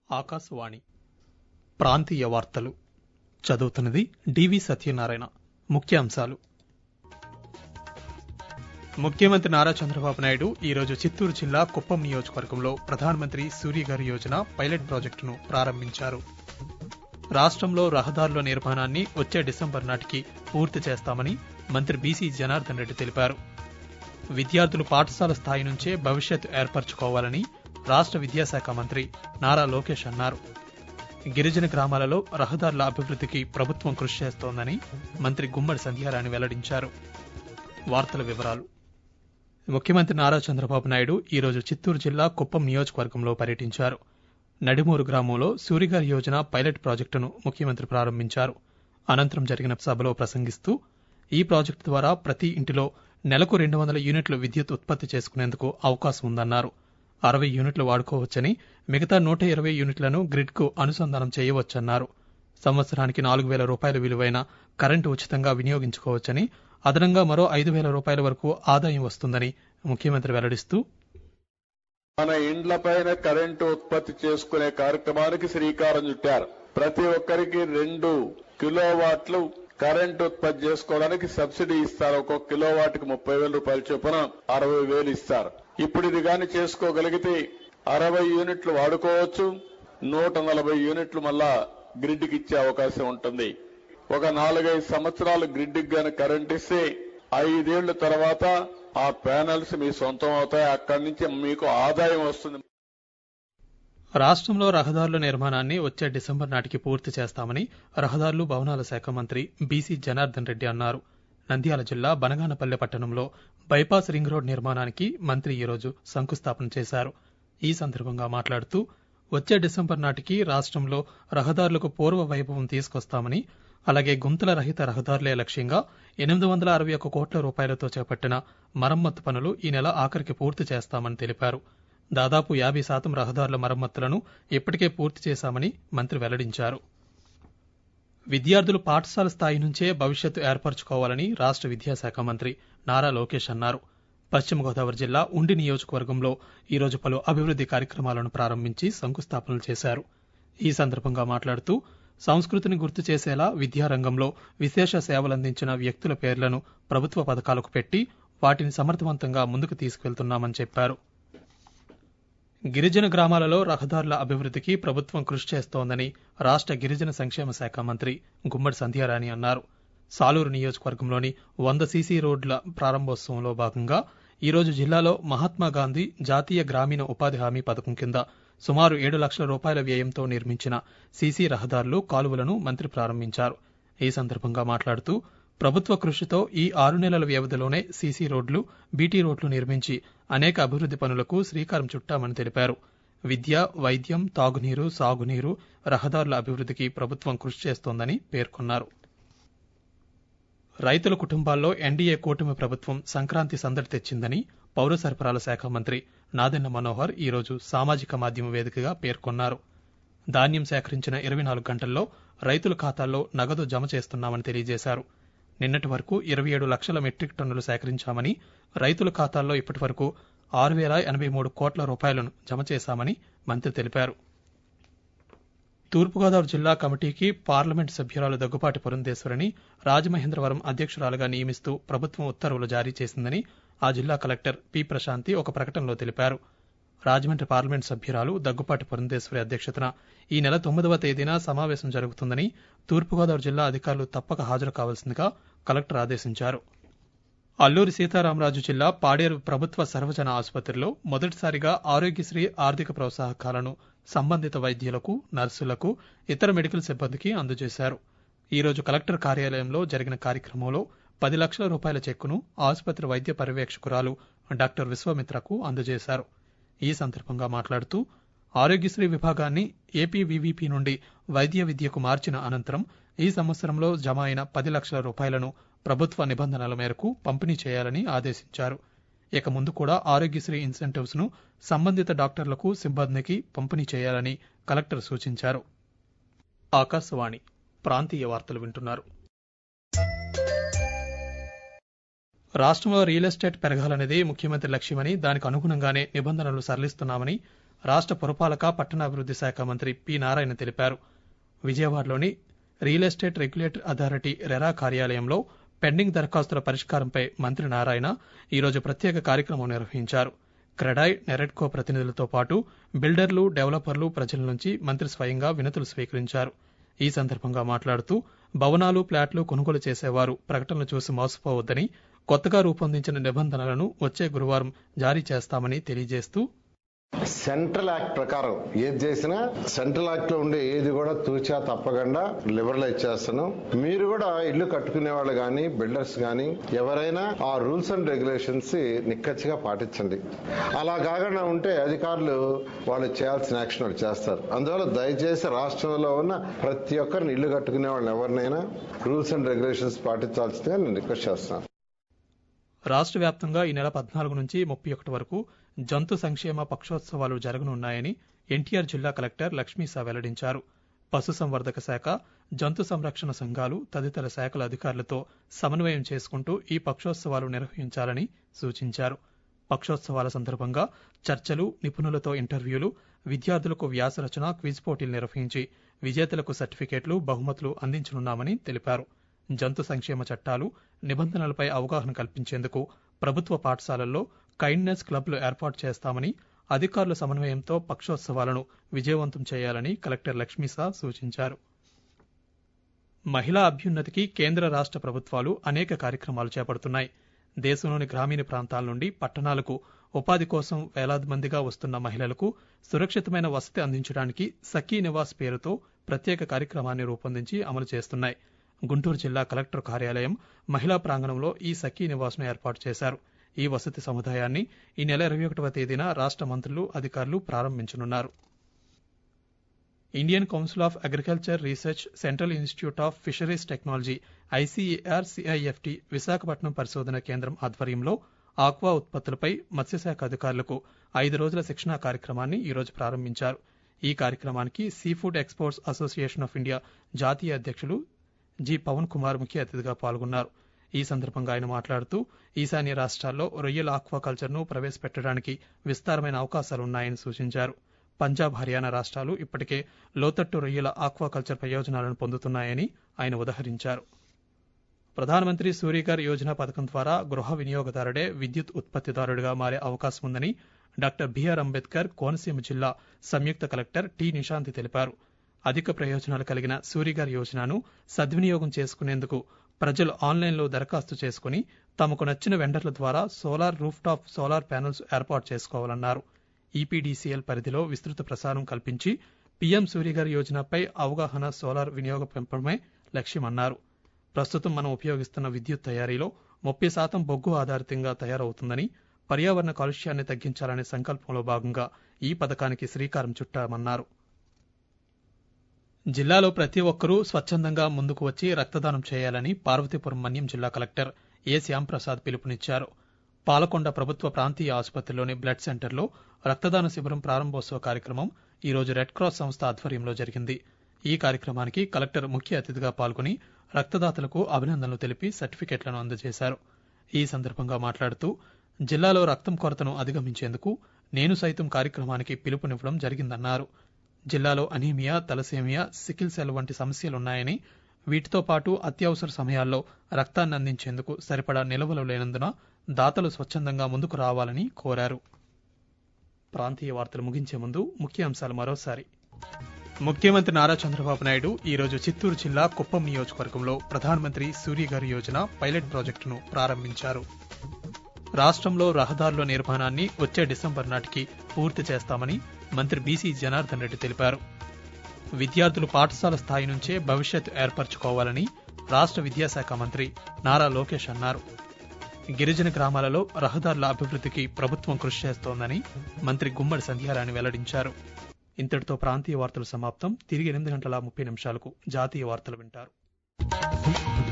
ఆకాశవాణి ప్రాంతీయ వార్తలు చదువుతున్నది డివి సత్యనారాయణ ముఖ్యాంశాలు ముఖ్యమంత్రి నారా చంద్రబాబు నాయుడు ఈరోజు చిత్తూరు జిల్లా కుప్పం నియోజకవర్గంలో ప్రధానమంత్రి సూర్యఘర్ యోజన పైలట్ ప్రాజెక్టును ప్రారంభించారు రాష్ట్రంలో రహదారుల నిర్మాణాన్ని వచ్చే డిసెంబర్ నాటికి పూర్తి చేస్తామని మంత్రి బీసీ జనార్దన్ రెడ్డి తెలిపారు విద్యార్థులు పాఠశాల స్థాయి నుంచే భవిష్యత్ ఏర్పరచుకోవాలని రాష్ట్ర విద్యాశాఖ మంత్రి నారా లోకేష్ అన్నారు గిరిజన గ్రామాలలో రహదారుల అభివృద్ధికి ప్రభుత్వం కృషి చేస్తోందని మంత్రి గుమ్మడి సంధ్యారాణి వెల్లడించారు వార్తల వివరాలు ముఖ్యమంత్రి నారా చంద్రబాబు నాయుడు ఈరోజు చిత్తూరు జిల్లా కుప్పం నియోజకవర్గంలో పర్యటించారు నడిమూరు గ్రామంలో సూరిగారి యోజన పైలట్ ప్రాజెక్టును ముఖ్యమంత్రి ప్రారంభించారు అనంతరం జరిగిన సభలో ప్రసంగిస్తూ ఈ ప్రాజెక్టు ద్వారా ప్రతి ఇంటిలో నెలకు రెండు వందల యూనిట్లు విద్యుత్ ఉత్పత్తి చేసుకునేందుకు అవకాశం ఉందన్నారు అరవై యూనిట్లు వాడుకోవచ్చని మిగతా నూట ఇరవై యూనిట్లను గ్రిడ్ కు అనుసంధానం చేయవచ్చన్నారు సంవత్సరానికి నాలుగు వేల రూపాయల విలువైన కరెంటు ఉచితంగా వినియోగించుకోవచ్చని అదనంగా మరో ఐదు వేల రూపాయల వరకు ఆదాయం వస్తుందని ముఖ్యమంత్రి వెల్లడిస్తూ మన ఇండ్ల పైన కరెంటు ఉత్పత్తి చేసుకునే కార్యక్రమానికి శ్రీకారం చుట్టారు ప్రతి ఒక్కరికి రెండు కిలోవాట్లు కరెంటు ఉత్పత్తి చేసుకోవడానికి సబ్సిడీ ఇస్తారు ఒక్కొక్క కిలోవాట్కి ముప్పై వేల రూపాయల చొప్పున అరవై వేలు ఇస్తారు ఇప్పుడు ఇది గాని చేసుకోగలిగితే అరవై యూనిట్లు వాడుకోవచ్చు నూట నలభై యూనిట్లు మళ్ళా గ్రిడ్కి ఇచ్చే అవకాశం ఉంటుంది ఒక నాలుగైదు సంవత్సరాలు గ్రిడ్కి గాని కరెంట్ ఇస్తే ఐదేళ్ల తర్వాత ఆ ప్యానల్స్ మీ సొంతం అవుతాయి అక్కడి నుంచి మీకు ఆదాయం వస్తుంది రాష్ట్రంలో రహదారుల నిర్మాణాన్ని వచ్చే డిసెంబర్ నాటికి పూర్తి చేస్తామని రహదారులు భవనాల శాఖ మంత్రి బీసీ జనార్దన్ రెడ్డి అన్నారు నంద్యాల జిల్లా బనగానపల్లె పట్టణంలో బైపాస్ రింగ్ రోడ్ నిర్మాణానికి మంత్రి ఈరోజు శంకుస్థాపన చేశారు ఈ సందర్భంగా మాట్లాడుతూ వచ్చే డిసెంబర్ నాటికి రాష్ట్రంలో రహదారులకు పూర్వ వైభవం తీసుకొస్తామని అలాగే గుంతల రహిత రహదారులే లక్ష్యంగా ఎనిమిది వందల అరవై ఒక్క కోట్ల రూపాయలతో చేపట్టిన మరమ్మత్తు పనులు ఈ నెల ఆఖరికి పూర్తి చేస్తామని తెలిపారు దాదాపు యాభై శాతం రహదారుల మరమ్మతులను ఇప్పటికే పూర్తి చేశామని మంత్రి వెల్లడించారు విద్యార్థులు పాఠశాల స్థాయి నుంచే భవిష్యత్తు ఏర్పరచుకోవాలని రాష్ట్ర విద్యాశాఖ మంత్రి నారా లోకేష్ అన్నారు పశ్చిమ గోదావరి జిల్లా ఉండి నియోజకవర్గంలో ఈరోజు పలు అభివృద్ది కార్యక్రమాలను ప్రారంభించి శంకుస్థాపనలు చేశారు ఈ సందర్భంగా మాట్లాడుతూ సంస్కృతిని గుర్తు చేసేలా విద్యారంగంలో విశేష సేవలందించిన వ్యక్తుల పేర్లను ప్రభుత్వ పథకాలకు పెట్టి వాటిని సమర్థవంతంగా ముందుకు తీసుకెళ్తున్నామని చెప్పారు గిరిజన గ్రామాలలో రహదారుల అభివృద్ధికి ప్రభుత్వం కృషి చేస్తోందని రాష్ట్ర గిరిజన సంక్షేమ శాఖ మంత్రి గుమ్మడి సంధ్యారాణి అన్నారు సాలూరు నియోజకవర్గంలోని వంద సీసీ రోడ్ల ప్రారంభోత్సవంలో భాగంగా ఈరోజు జిల్లాలో మహాత్మా గాంధీ జాతీయ గ్రామీణ ఉపాధి హామీ పథకం కింద సుమారు ఏడు లక్షల రూపాయల వ్యయంతో నిర్మించిన సీసీ రహదారులు కాలువలను మంత్రి ప్రారంభించారు ఈ సందర్భంగా మాట్లాడుతూ ప్రభుత్వ కృషితో ఈ ఆరు నెలల వ్యవధిలోనే సీసీ రోడ్లు బీటీ రోడ్లు నిర్మించి అనేక అభివృద్ది పనులకు శ్రీకారం చుట్టామని తెలిపారు విద్య వైద్యం తాగునీరు సాగునీరు రహదారుల అభివృద్ధికి ప్రభుత్వం కృషి చేస్తోందని పేర్కొన్నారు రైతుల కుటుంబాల్లో ఎన్డీఏ కూటమి ప్రభుత్వం సంక్రాంతి సందడి తెచ్చిందని పౌర సరఫరాల శాఖ మంత్రి నాదెన్న మనోహర్ ఈరోజు సామాజిక మాధ్యమ వేదికగా పేర్కొన్నారు ధాన్యం సేకరించిన ఇరవై నాలుగు గంటల్లో రైతుల ఖాతాల్లో నగదు జమ చేస్తున్నామని తెలియజేశారు నిన్నటి వరకు ఇరవై ఏడు లక్షల మెట్రిక్ టన్నులు సేకరించామని రైతుల ఖాతాల్లో ఇప్పటి వరకు ఆరు వేల ఎనభై మూడు కోట్ల రూపాయలను జమ చేశామని మంత్రి తెలిపారు తూర్పుగోదావరి జిల్లా కమిటీకి పార్లమెంటు సభ్యురాలు దగ్గుపాటి పురంధేశ్వరిని రాజమహేంద్రవరం అధ్యక్షురాలుగా నియమిస్తూ ప్రభుత్వం ఉత్తర్వులు జారీ చేసిందని ఆ జిల్లా కలెక్టర్ పి ప్రశాంతి ఒక ప్రకటనలో తెలిపారు రాజమండ్రి పార్లమెంట్ సభ్యురాలు దగ్గుపాటి పురంధేశ్వరి అధ్యక్షతన ఈ నెల తొమ్మిదవ తేదీన సమావేశం జరుగుతుందని తూర్పుగోదావరి జిల్లా అధికారులు తప్పక హాజరు కావాల్సిందిగా కలెక్టర్ ఆదేశించారు అల్లూరి సీతారామరాజు జిల్లా పాడేరు ప్రభుత్వ సర్వజన ఆసుపత్రిలో మొదటిసారిగా ఆరోగ్యశ్రీ ఆర్థిక ప్రోత్సాహకాలను సంబంధిత వైద్యులకు నర్సులకు ఇతర మెడికల్ సిబ్బందికి అందజేశారు ఈ రోజు కలెక్టర్ కార్యాలయంలో జరిగిన కార్యక్రమంలో పది లక్షల రూపాయల చెక్కును ఆసుపత్రి వైద్య పర్యవేక్షకురాలు డాక్టర్ విశ్వామిత్రకు అందజేశారు ఈ సందర్భంగా మాట్లాడుతూ ఆరోగ్యశ్రీ విభాగాన్ని ఏపీవీవీపీ నుండి వైద్య విద్యకు మార్చిన అనంతరం ఈ సంవత్సరంలో జమ అయిన పది లక్షల రూపాయలను ప్రభుత్వ నిబంధనల మేరకు పంపిణీ చేయాలని ఆదేశించారు ఇక ముందు కూడా ఆరోగ్యశ్రీ ఇన్సెంటివ్స్ ను సంబంధిత డాక్టర్లకు సిబ్బందికి పంపిణీ చేయాలని కలెక్టర్ సూచించారు ఆకాశవాణి ప్రాంతీయ వార్తలు వింటున్నారు రాష్ట్రంలో రియల్ ఎస్టేట్ పెరగాలనేది ముఖ్యమంత్రి లక్ష్యమని దానికి అనుగుణంగానే నిబంధనలు సరళిస్తున్నామని రాష్ట్ర పురపాలక పట్టణాభివృద్ధి శాఖ మంత్రి పి నారాయణ తెలిపారు విజయవాడలోని real estate regulatory authority RERA కార్యాలయంలో పెండింగ్ దరఖాస్తుల పరిష్కారంపై మంత్రి నారాయణ ఈరోజు ప్రత్యేక కార్యక్రమం నిర్వహించారు క్రెడాయ్ నెరెడ్కో ప్రతినిధులతో పాటు బిల్డర్లు డెవలపర్లు ప్రజల నుంచి మంత్రి స్వయంగా వినతులు స్వీకరించారు ఈ సందర్భంగా మాట్లాడుతూ భవనాలు ప్లాట్లు కొనుగోలు చేసేవారు ప్రకటనలు చూసి మోసపోవద్దని కొత్తగా రూపొందించిన నిబంధనలను వచ్చే గురువారం జారీ చేస్తామని తెలియజేస్తూ సెంట్రల్ యాక్ట్ ప్రకారం ఏది చేసినా సెంట్రల్ యాక్ట్ లో ఉండే ఏది కూడా తూచా తప్పకుండా లిబరలైజ్ చేస్తాను మీరు కూడా ఇల్లు కట్టుకునే వాళ్ళు కానీ బిల్డర్స్ కానీ ఎవరైనా ఆ రూల్స్ అండ్ రెగ్యులేషన్స్ నిక్కచ్చిగా పాటించండి అలా కాకుండా ఉంటే అధికారులు వాళ్ళు చేయాల్సిన యాక్షన్ వాళ్ళు చేస్తారు అందువల్ల దయచేసి రాష్ట్రంలో ఉన్న ప్రతి ఒక్కరిని ఇల్లు కట్టుకునే వాళ్ళని ఎవరినైనా రూల్స్ అండ్ రెగ్యులేషన్స్ పాటించాల్సిందిగా నేను రిక్వెస్ట్ చేస్తున్నాను రాష్ట్ర వ్యాప్తంగా ఈ నెల పద్నాలుగు నుంచి ముప్పై ఒకటి వరకు జంతు సంక్షేమ పక్షోత్సవాలు జరగనున్నాయని ఎన్టీఆర్ జిల్లా కలెక్టర్ లక్ష్మీసా వెల్లడించారు పశుసంవర్ధక శాఖ జంతు సంరక్షణ సంఘాలు తదితర శాఖల అధికారులతో సమన్వయం చేసుకుంటూ ఈ పక్షోత్సవాలు నిర్వహించాలని సూచించారు పక్షోత్సవాల సందర్భంగా చర్చలు నిపుణులతో ఇంటర్వ్యూలు విద్యార్థులకు వ్యాసరచన క్విజ్ పోటీలు నిర్వహించి విజేతలకు సర్టిఫికేట్లు బహుమతులు అందించనున్నామని తెలిపారు జంతు సంక్షేమ చట్టాలు నిబంధనలపై అవగాహన కల్పించేందుకు ప్రభుత్వ పాఠశాలల్లో కైండ్నెస్ క్లబ్లు ఏర్పాటు చేస్తామని అధికారుల సమన్వయంతో పక్షోత్సవాలను విజయవంతం చేయాలని కలెక్టర్ లక్ష్మీసా సూచించారు మహిళా అభ్యున్నతికి కేంద్ర రాష్ట్ర ప్రభుత్వాలు అనేక కార్యక్రమాలు చేపడుతున్నాయి దేశంలోని గ్రామీణ ప్రాంతాల నుండి పట్టణాలకు ఉపాధి కోసం వేలాది మందిగా వస్తున్న మహిళలకు సురక్షితమైన వసతి అందించడానికి సఖీ నివాస్ పేరుతో ప్రత్యేక కార్యక్రమాన్ని రూపొందించి అమలు చేస్తున్నాయి గుంటూరు జిల్లా కలెక్టర్ కార్యాలయం మహిళా ప్రాంగణంలో ఈ సఖీ నివాస్ను ఏర్పాటు చేశారు ఈ వసతి సముదాయాన్ని ఈ నెల ఇరవై ఒకటవ తేదీన రాష్ట్ర మంత్రులు అధికారులు ప్రారంభించనున్నారు Indian council of agriculture research central institute of fisheries technology ICAR CIFT Visakhapatnam పరిశోధన కేంద్రం ఆధ్వర్యంలో ఆక్వా ఉత్పత్తులపై మత్స్యశాఖ అధికారులకు ఐదు రోజుల శిక్షణా కార్యక్రమాన్ని ఈరోజు ప్రారంభించారు ఈ కార్యక్రమానికి sea food exports association of India జాతీయ అధ్యక్షులు జి పవన్ కుమార్ ముఖ్య అతిథిగా పాల్గొన్నారు ఈ సందర్భంగా ఆయన మాట్లాడుతూ ఈశాన్య రాష్ట్రాల్లో రొయ్యల ఆక్వాకల్చర్ను ప్రవేశపెట్టడానికి విస్తారమైన అవకాశాలున్నాయని సూచించారు పంజాబ్ హర్యానా రాష్ట్రాలు ఇప్పటికే లోతట్టు రొయ్యల ఆక్వాకల్చర్ ప్రయోజనాలను పొందుతున్నాయని ఆయన ఉదహరించారు ప్రధానమంత్రి సూర్యఘర్ యోజన పథకం ద్వారా గృహ వినియోగదారుడే విద్యుత్ ఉత్పత్తిదారుడిగా మారే అవకాశం ఉందని డాక్టర్ బిఆర్ అంబేద్కర్ కోనసీమ జిల్లా సంయుక్త కలెక్టర్ టి నిశాంతి తెలిపారు అధిక ప్రయోజనాలు కలిగిన సూర్యఘర్ యోజనను సద్వినియోగం చేసుకునేందుకు ప్రజలు ఆన్లైన్లో దరఖాస్తు చేసుకుని తమకు నచ్చిన వెండర్ల ద్వారా solar roof top solar panels ఏర్పాటు చేసుకోవాలన్నారు ఈపీడీసీఎల్ పరిధిలో విస్తృత ప్రసారం కల్పించి పీఎం సూర్యఘర్ యోజనపై అవగాహన సోలార్ వినియోగ పెంపడమే లక్ష్యమన్నారు ప్రస్తుతం మనం ఉపయోగిస్తున్న విద్యుత్ తయారీలో ముప్పై శాతం బొగ్గు ఆధారితంగా తయారవుతుందని పర్యావరణ కాలుష్యాన్ని తగ్గించాలనే సంకల్పంలో భాగంగా ఈ పథకానికి శ్రీకారం చుట్టామన్నారు జిల్లాలో ప్రతి ఒక్కరూ స్వచ్ఛందంగా ముందుకు వచ్చి రక్తదానం చేయాలని పార్వతీపురం మన్యం జిల్లా కలెక్టర్ ఏ శ్యాంప్రసాద్ పిలుపునిచ్చారు పాలకొండ ప్రభుత్వ ప్రాంతీయ ఆసుపత్రిలోని బ్లడ్ సెంటర్లో రక్తదాన శిబిరం ప్రారంభోత్సవ కార్యక్రమం ఈ రోజు రెడ్ క్రాస్ సంస్థ ఆధ్వర్యంలో జరిగింది ఈ కార్యక్రమానికి కలెక్టర్ ముఖ్య అతిథిగా పాల్గొని రక్తదాతలకు అభినందనలు తెలిపి సర్టిఫికెట్లను అందజేశారు ఈ సందర్భంగా మాట్లాడుతూ జిల్లాలో రక్తం కొరతను అధిగమించేందుకు నేను సైతం కార్యక్రమానికి పిలుపునివ్వడం జరిగిందన్నారు జిల్లాలో అనీమియా తలసేమియా సికిల్ సెల్ వంటి సమస్యలున్నాయని వీటితో పాటు అత్యవసర సమయాల్లో రక్తాన్ని అందించేందుకు సరిపడా నిల్వలు లేనందున దాతలు స్వచ్ఛందంగా ముందుకు రావాలని కోరారు ప్రాంతీయ వార్తలు ముగించే ముందు ముఖ్య అంశాలు మరోసారి ముఖ్యమంత్రి నారా చంద్రబాబు నాయుడు ఈ రోజు చిత్తూరు జిల్లా కుప్పం నియోజకవర్గంలో ప్రధానమంత్రి సూర్యగారి యోజన పైలట్ ప్రాజెక్టును ప్రారంభించారు రాష్ట్రంలో రహదారుల నిర్మాణాన్ని వచ్చే డిసెంబర్ నాటికి పూర్తి చేస్తామని మంత్రి బీసీ జనార్దన్ రెడ్డి తెలిపారు విద్యార్థులు పాఠశాల స్థాయి నుంచే భవిష్యత్ ఏర్పరచుకోవాలని రాష్ట్ర విద్యాశాఖ మంత్రి నారా లోకేష్ అన్నారు గిరిజన గ్రామాలలో రహదారుల అభివృద్ధికి ప్రభుత్వం కృషి చేస్తోందని మంత్రి గుమ్మడి సంధ్యారాణి వెల్లడించారు ఇంతటితో ప్రాంతీయ వార్తలు సమాప్తం తిరిగి ఎనిమిది గంటల ముప్పై నిమిషాలకు జాతీయ వార్తలు వింటారు